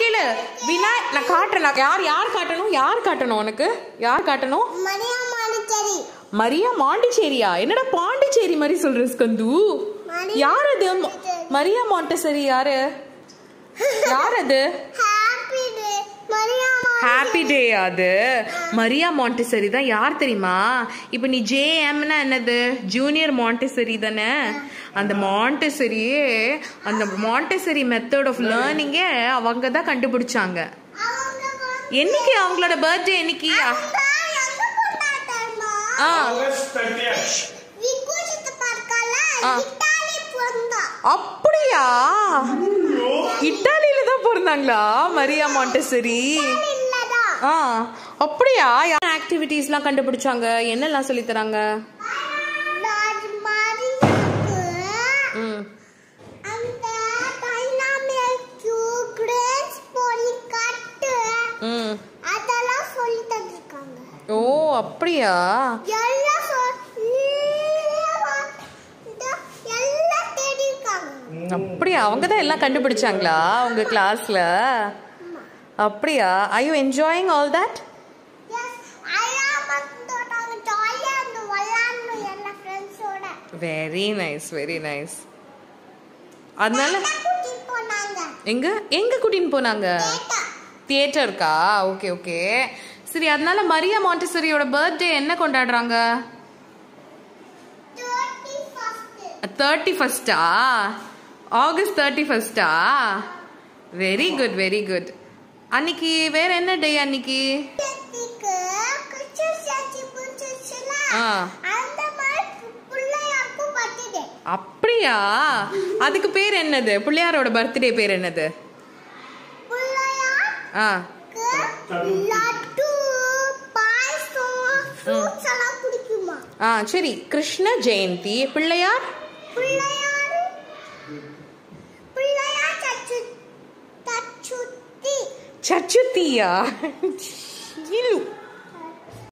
கேளு வினா நான் காட்டுறேன் நான் யார் யார் காட்டணும் யார் காட்டணும் உனக்கு யார் காட்டணும் மரியா மாணிக்கரி மரியா மாண்டிச்சேரியா என்னடா பாண்டிச்சேரி மாதிரி சொல்ற ஸ்கந்து மரியா யார் அது மாண்டிச்சேரி. மரியா மாண்டசரி யாரு யார் அது happy day Maria happy day அது மரியா மாண்டசரி தான் யார் தெரியுமா இப்போ நீ ஜேஎம்னா என்னது ஜூனியர் மாண்டசரி தானே அந்த மாண்டசரியே அந்த மாண்டசரி மெத்தட் ஆஃப் லேர்னிங்கே அவங்க தான் கண்டுபிடிச்சாங்க அவங்க வந்து என்னைக்கு அவங்களோட பர்த்டே என்னைக்கு எங்க போட்டாட்டமா ஆ ஆகஸ்ட் 30th. விக்குச்சித்து பார்க்கல ஆ. இத்தாலி பொந்தா அப்படியா இட்டாலியில தான் பிறந்தாங்களா மரியா மாண்டசரி இல்லடா ஆ அப்படியா ஆக்டிவிட்டீஸ்லாம் கண்டுபிடிச்சாங்க என்னெல்லாம் சொல்லி தராங்க நான் மரியாக்கு ம் அந்த டைனாமிக் கிரேஸ் பொறி கட்டு ம் அதெல்லாம் சொல்லி தந்திருக்காங்க ஓ அப்படியா எல்லாம் சொ- நீளமா இந்த எல்லாம் தேடிருக்காங்க அப்படியா அவங்க தான் எல்லாம் கண்டுபிடிச்சாங்களா உங்க கிளாஸ்ல அப்படியா I you enjoying all that yes அழாம தோட்டாங்க ஜாலியா இருந்து விளையாடணும் எல்லா ஃப்ரெண்ட்ஸோட வெரி நைஸ் வெரி நைஸ் அதனால கூட்டிட்டு போனாங்க எங்க எங்க கூட்டின்னு போனாங்க கேட்டா தியேட்டருக்கா ஓகே ஓகே சரி அதனால மரியா மாண்டசரியோட பர்த்டே என்ன கொண்டாடுறாங்க தேர்ட்டி ஃபர்ஸ்ட் தேர்ட்டி ஃபஸ்ட்டா ஆகஸ்ட் தேர்ட்டி ஃபஸ்ட்டா வெரி குட் வெரி குட் அன்னைக்கு வேற என்ன டே அன்னைக்கு தேர்ட்டிக்கு கிறிஸ்டியன் சர்ச்சு புடிச்சுல ஆ. அந்த மாதிரி பிள்ளையாருக்கும் பர்த்டே அப்படியா அதுக்கு பேர் என்னது பிள்ளையாரோட பர்த்டே பேர் என்னது பிள்ளையாருக்கு ஆ லட்டு பாயசம் ஃப்ரூட்ஸ் எல்லாம் பிடிக்குமா ஆ சரி கிருஷ்ண ஜெயந்தி பிள்ளையார் பிள்ளையார் பிள்ளையார் தச்சு தச்சுத்தி சச்சுத்தியா இலு